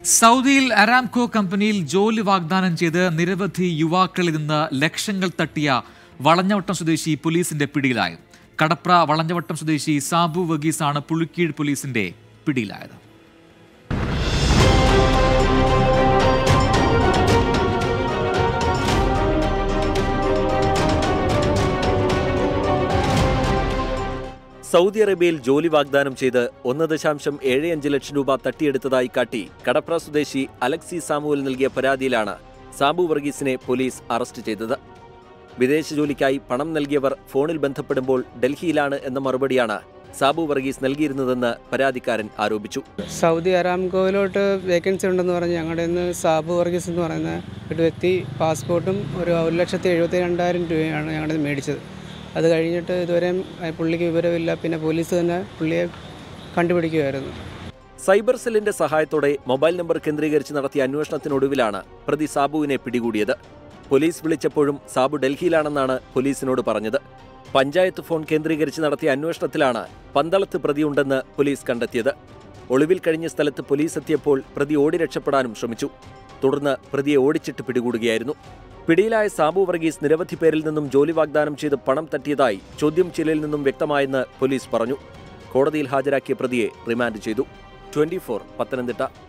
സൗദിയിൽ അരാംകോ കമ്പനിയിൽ ജോലി വാഗ്ദാനം ചെയ്ത് നിരവധി യുവാക്കളിൽ നിന്ന് ലക്ഷങ്ങൾ തട്ടിയ വളഞ്ഞവട്ടം സ്വദേശി പോലീസിന്റെ പിടിയിലായത് കടപ്ര വളഞ്ഞവട്ടം സ്വദേശി സാബു വഗീസാണ് പുളിക്കീഴ് പോലീസിന്റെ പിടിയിലായത് സൗദി അറേബ്യയിൽ ജോലി വാഗ്ദാനം ചെയ്ത് ഒന്ന് ദശാംശം ഏഴ് അഞ്ച് ലക്ഷം രൂപ തട്ടിയെടുത്തതായി കാട്ടി കടപ്ര സ്വദേശി അലക്സി സാമുവൽ നൽകിയ പരാതിയിലാണ് സാബു വർഗീസിനെ പോലീസ് അറസ്റ്റ് ചെയ്തത് വിദേശ ജോലിക്കായി പണം നൽകിയവർ ഫോണിൽ ബന്ധപ്പെടുമ്പോൾ ഡൽഹിയിലാണ് എന്ന മറുപടിയാണ് സാബു വർഗീസ് നൽകിയിരുന്നതെന്ന് പരാതിക്കാരൻ ആരോപിച്ചു സൗദി അറാംകോയിലോട്ട് വേക്കൻസി ഉണ്ടെന്ന് പറഞ്ഞ് ഞങ്ങളുടെ ഇന്ന് സാബു വർഗീസ് എന്ന് പറയുന്ന ഒരു വ്യക്തി പാസ്പോർട്ടും ഒരു ഒരു ലക്ഷത്തി എഴുപത്തി രണ്ടായിരം രൂപയാണ് ഞങ്ങളുടെ മേടിച്ചത് അത് കഴിഞ്ഞിട്ട് ഇതുവരെയും അഹ് പുള്ളിക്ക് വിവരമില്ല പിന്നെ പോലീസ് തന്നെ പുള്ളിയെ കണ്ടുപിടിക്കുമായിരുന്നു സൈബർ സെല്ലിന്റെ സഹായത്തോടെ മൊബൈൽ നമ്പർ കേന്ദ്രീകരിച്ച് നടത്തിയ അന്വേഷണത്തിനൊടുവിലാണ് പ്രതി സാബുവിനെ പിടികൂടിയത് പോലീസ് വിളിച്ചപ്പോഴും സാബു ഡൽഹിയിലാണെന്നാണ് പോലീസിനോട് പറഞ്ഞത് പഞ്ചായത്ത് ഫോൺ കേന്ദ്രീകരിച്ച് നടത്തിയ അന്വേഷണത്തിലാണ് പന്തളത്ത് പ്രതിയുണ്ടെന്ന് പോലീസ് കണ്ടെത്തിയത് ഒളിവിൽ കഴിഞ്ഞ സ്ഥലത്ത് പോലീസ് എത്തിയപ്പോൾ പ്രതി ഓടി രക്ഷപ്പെടാനും ശ്രമിച്ചു തുടർന്ന് പ്രതിയെ ഓടിച്ചിട്ട് പിടികൂടുകയായിരുന്നു പിടിയിലായ സാബു വർഗീസ് നിരവധി പേരിൽ നിന്നും ജോലി വാഗ്ദാനം ചെയ്ത് പണം തട്ടിയതായി ചോദ്യം ചെയ്യലിൽ നിന്നും വ്യക്തമായെന്ന് പോലീസ് പറഞ്ഞു കോടതിയിൽ ഹാജരാക്കിയ പ്രതിയെ റിമാൻഡ് ചെയ്തു ട്വന്റി പത്തനംതിട്ട